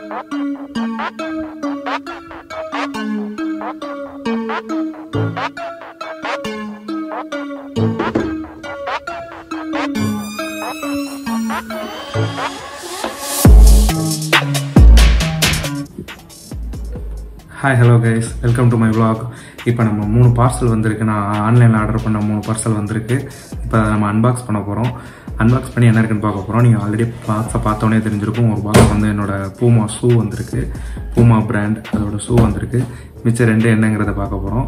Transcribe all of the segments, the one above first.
hi hello guys welcome to my vlog இப்போ நம்ம மூணு பார்சல் வந்திருக்கு நான் ஆன்லைனில் ஆர்டர் பண்ண மூணு பார்சல் வந்திருக்கு இப்போ அதை நம்ம அன்பாக்ஸ் பண்ண போகிறோம் அன்பாக்ஸ் பண்ணி என்ன இருக்குன்னு பார்க்க போகிறோம் நீங்கள் ஆல்ரெடி பாக்ஸை பார்த்தோன்னே தெரிஞ்சிருக்கும் ஒரு பாக்ஸ் வந்து என்னோட பூமா ஷூ வந்திருக்கு பூமா பிராண்ட் அதோட ஷூ வந்திருக்கு மிச்சம் ரெண்டு என்னங்கிறத பார்க்க போகிறோம்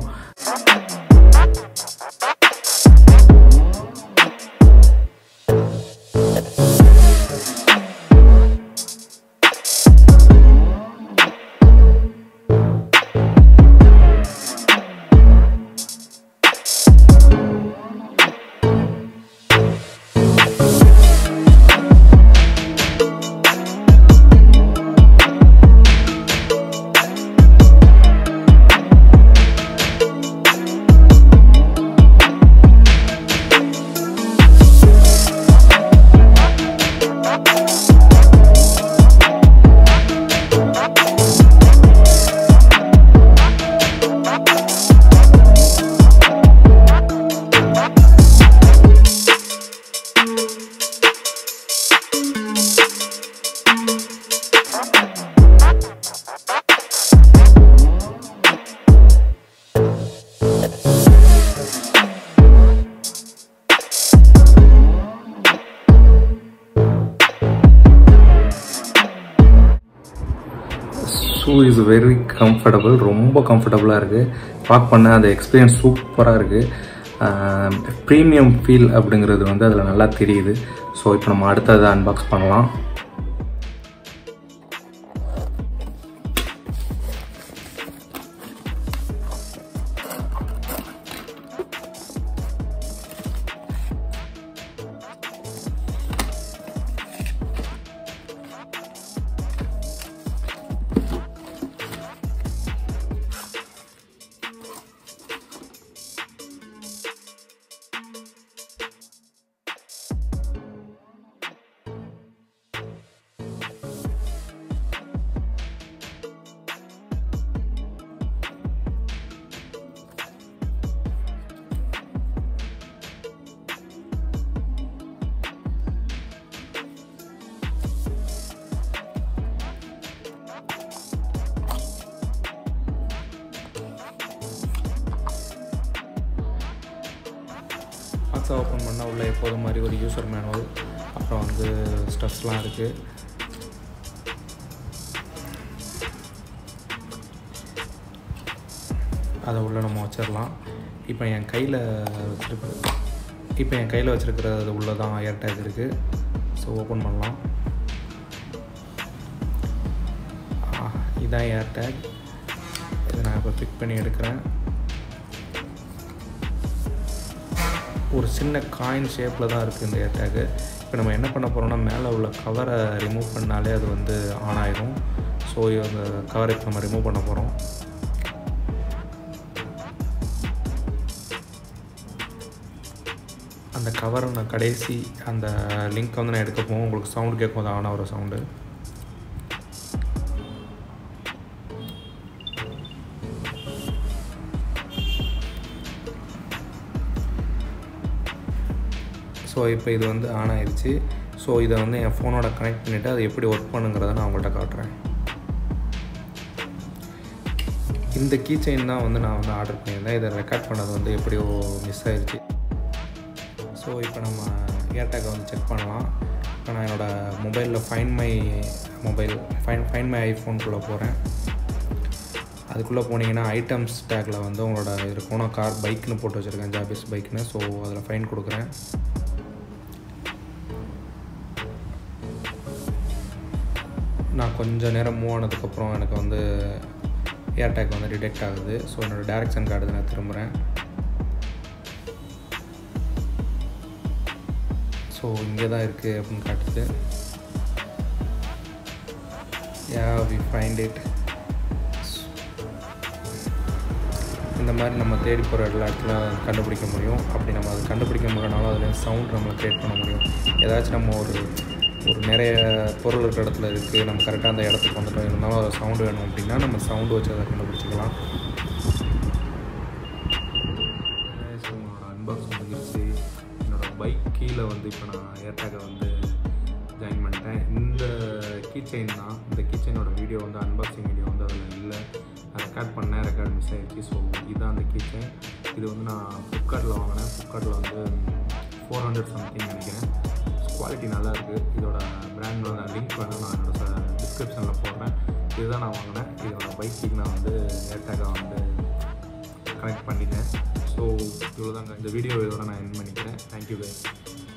ஷூ இஸ் வெரி கம்ஃபர்டபுள் ரொம்ப கம்ஃபர்டபுளாக இருக்குது வாக் பண்ண அந்த எக்ஸ்பீரியன்ஸ் சூப்பராக இருக்குது ப்ரீமியம் ஃபீல் அப்படிங்கிறது வந்து அதில் நல்லா தெரியுது ஸோ இப்போ நம்ம அடுத்ததை அன்பாக்ஸ் பண்ணலாம் பாக்ஸை ஓப்பன் பண்ணால் உள்ள எப்போதும் மாதிரி ஒரு யூசர் மேனுவல் அப்புறம் வந்து ஸ்டஃப்ஸ்லாம் இருக்குது அதை உள்ள நம்ம வச்சிடலாம் இப்போ என் கையில் வச்சுருக்க இப்போ என் கையில் வச்சுருக்கிறது உள்ளே தான் ஏர் டேக் இருக்குது ஸோ ஓப்பன் பண்ணலாம் ஆ, இதான் ஏர் டேக் இதை நான் இப்போ பிக் பண்ணி எடுக்கிறேன் ஒரு சின்ன காயின் ஷேப்பில் தான் இருக்குது இந்த ஏர்டேக்கு இப்போ நம்ம என்ன பண்ண போகிறோம்னா மேலே உள்ள கவரை ரிமூவ் பண்ணாலே அது வந்து ஆன் ஆயிரும் ஸோ அந்த கவரை இப்போ நம்ம ரிமூவ் பண்ண போகிறோம் அந்த கவரை நான் கடைசி அந்த லிங்க் வந்து நான் எடுக்க போவோம் உங்களுக்கு சவுண்ட் கேட்கும் அது ஆன ஒரு சவுண்டு ஸோ இப்போ இது வந்து ஆன் ஆயிடுச்சு ஸோ இதை வந்து என் ஃபோனோட கனெக்ட் பண்ணிவிட்டு அது எப்படி ஒர்க் பண்ணுங்கிறத நான் உங்கள்கிட்ட காட்டுறேன் இந்த கீ செயின் தான் வந்து நான் வந்து ஆர்டர் பண்ணியிருந்தேன் இதை ரெக்கார்ட் பண்ணது வந்து எப்படியோ மிஸ் ஆயிடுச்சு ஸோ இப்போ நம்ம ஏர்டேக்கை வந்து செக் பண்ணலாம் இப்போ நான் என்னோடய மொபைலில் find my mobile find find my ஐஃபோனுக்குள்ளே போகிறேன் அதுக்குள்ளே போனீங்கன்னா ஐட்டம்ஸ் டேக்கில் வந்து உங்களோட இருக்கும் நான் கார் பைக்னு போட்டு வச்சுருக்கேன் ஜாபிஸ் பைக்னு ஸோ அதில் ஃபைன் கொடுக்குறேன் நான் கொஞ்சம் நேரம் மூவ் ஆனதுக்கப்புறம் எனக்கு வந்து ஏர்டேக் வந்து டிடெக்ட் ஆகுது ஸோ என்னோடய டேரெக்ஷன் கார்டு நான் திரும்புகிறேன் ஸோ இங்கே தான் இருக்குது அப்படின்னு காட்டுது யா வி ஃபைண்ட் இட் இந்த மாதிரி நம்ம தேடி போகிற எல்லா இடத்துல கண்டுபிடிக்க முடியும் அப்படி நம்ம அதை கண்டுபிடிக்க முடியனாலும் அதில் சவுண்ட் நம்மளை க்ரியேட் பண்ண முடியும் ஏதாச்சும் நம்ம ஒரு ஒரு நிறைய பொருள் இருக்கிற இடத்துல இருக்குது நம்ம கரெக்டாக அந்த இடத்துக்கு வந்துட்டோம் இருந்தாலும் ஒரு சவுண்டு வேணும் அப்படின்னா நம்ம சவுண்டு வச்சு அதை கண்டுபிடிச்சிக்கலாம் உங்களோட அன்பாக்ஸ் முடிஞ்சிருச்சு என்னோடய பைக் கீழே வந்து இப்போ நான் ஏர்டேக்கை வந்து ஜாயின் பண்ணிட்டேன் இந்த கீ செயின் தான் இந்த கீ செயினோட வீடியோ வந்து அன்பாக்சிங் வீடியோ வந்து அதில் இல்லை நான் ரெக்கார்ட் பண்ணேன் ரெக்கார்ட் மிஸ் ஆகிடுச்சு ஸோ இதுதான் அந்த கீ செயின் இது வந்து நான் ஃப்ளிப்கார்ட்டில் வாங்கினேன் ஃப்ளிப்கார்ட்டில் வந்து ஃபோர் ஹண்ட்ரட் சம்திங் நினைக்கிறேன் குவாலிட்டி நல்லா இருக்குது இதோட பிராண்டோட லிங்க் வந்து நான் என்னோட டிஸ்கிரிப்ஷனில் போடுறேன் இதுதான் நான் வாங்கினேன் இதோட பைக்கிங் நான் வந்து ஏர்டேக்காக வந்து கனெக்ட் பண்ணிட்டேன் ஸோ இவ்வளோதாங்க இந்த வீடியோ இதோட நான் என் பண்ணிக்கிறேன் தேங்க்யூ guys